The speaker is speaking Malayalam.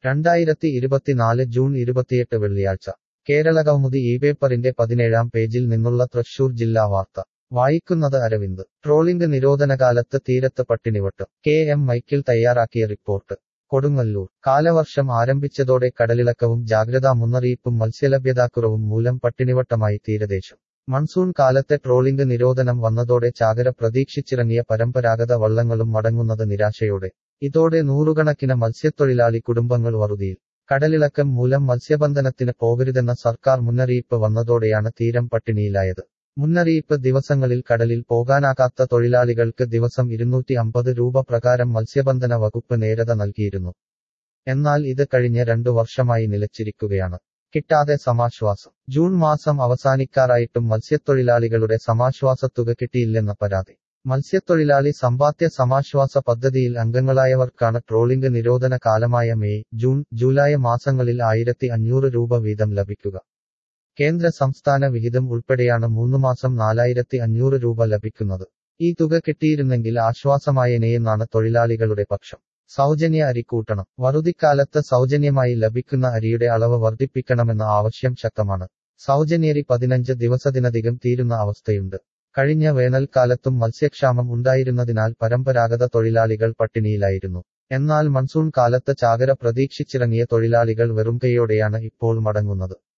രണ്ടായിരത്തി ഇരുപത്തിനാല് ജൂൺ ഇരുപത്തിയെട്ട് വെള്ളിയാഴ്ച കേരള കൗമുദി ഈ പേപ്പറിന്റെ പതിനേഴാം പേജിൽ നിന്നുള്ള തൃശൂർ ജില്ലാ വാർത്ത വായിക്കുന്നത് അരവിന്ദ് ട്രോളിംഗ് നിരോധനകാലത്ത് തീരത്ത് പട്ടിണിവട്ടം കെ എം മൈക്കിൾ തയ്യാറാക്കിയ റിപ്പോർട്ട് കൊടുങ്ങല്ലൂർ കാലവർഷം ആരംഭിച്ചതോടെ കടലിളക്കവും ജാഗ്രതാ മുന്നറിയിപ്പും മത്സ്യലഭ്യതാക്കുറവും മൂലം പട്ടിണിവട്ടമായി തീരദേശം മൺസൂൺ കാലത്തെ ട്രോളിംഗ് നിരോധനം വന്നതോടെ ചാകര പ്രതീക്ഷിച്ചിറങ്ങിയ പരമ്പരാഗത വള്ളങ്ങളും മടങ്ങുന്നത് നിരാശയോടെ ഇതോടെ നൂറുകണക്കിന് മത്സ്യത്തൊഴിലാളി കുടുംബങ്ങൾ വറുതിയിൽ കടലിളക്കം മൂലം മത്സ്യബന്ധനത്തിന് പോകരുതെന്ന സർക്കാർ മുന്നറിയിപ്പ് വന്നതോടെയാണ് തീരം പട്ടിണിയിലായത് മുന്നറിയിപ്പ് ദിവസങ്ങളിൽ കടലിൽ പോകാനാകാത്ത തൊഴിലാളികൾക്ക് ദിവസം ഇരുന്നൂറ്റി അമ്പത് രൂപ പ്രകാരം മത്സ്യബന്ധന വകുപ്പ് നേരത നൽകിയിരുന്നു എന്നാൽ ഇത് കഴിഞ്ഞ രണ്ടു വർഷമായി നിലച്ചിരിക്കുകയാണ് കിട്ടാതെ സമാശ്വാസം ജൂൺ മാസം അവസാനിക്കാറായിട്ടും മത്സ്യത്തൊഴിലാളികളുടെ സമാശ്വാസത്തുക കിട്ടിയില്ലെന്ന പരാതി മത്സ്യത്തൊഴിലാളി സമ്പാദ്യ സമാശ്വാസ പദ്ധതിയിൽ അംഗങ്ങളായവർക്കാണ് ട്രോളിംഗ് നിരോധന കാലമായ മെയ് ജൂൺ ജൂലൈ മാസങ്ങളിൽ ആയിരത്തി അഞ്ഞൂറ് രൂപ വീതം ലഭിക്കുക കേന്ദ്ര സംസ്ഥാന വിഹിതം ഉൾപ്പെടെയാണ് മൂന്നു മാസം നാലായിരത്തി അഞ്ഞൂറ് രൂപ ലഭിക്കുന്നത് ഈ തുക കിട്ടിയിരുന്നെങ്കിൽ ആശ്വാസമായേനെയെന്നാണ് തൊഴിലാളികളുടെ പക്ഷം സൗജന്യ അരി കൂട്ടണം വറുതിക്കാലത്ത് സൗജന്യമായി ലഭിക്കുന്ന അരിയുടെ അളവ് വർദ്ധിപ്പിക്കണമെന്ന ആവശ്യം ശക്തമാണ് സൗജന്യരി പതിനഞ്ച് ദിവസത്തിനധികം തീരുന്ന അവസ്ഥയുണ്ട് കഴിഞ്ഞ വേനൽക്കാലത്തും മത്സ്യക്ഷാമം ഉണ്ടായിരുന്നതിനാൽ പരമ്പരാഗത തൊഴിലാളികൾ പട്ടിണിയിലായിരുന്നു എന്നാൽ മൺസൂൺ കാലത്ത് ചാകര പ്രതീക്ഷിച്ചിറങ്ങിയ തൊഴിലാളികൾ വെറും കൈയോടെയാണ് ഇപ്പോൾ മടങ്ങുന്നത്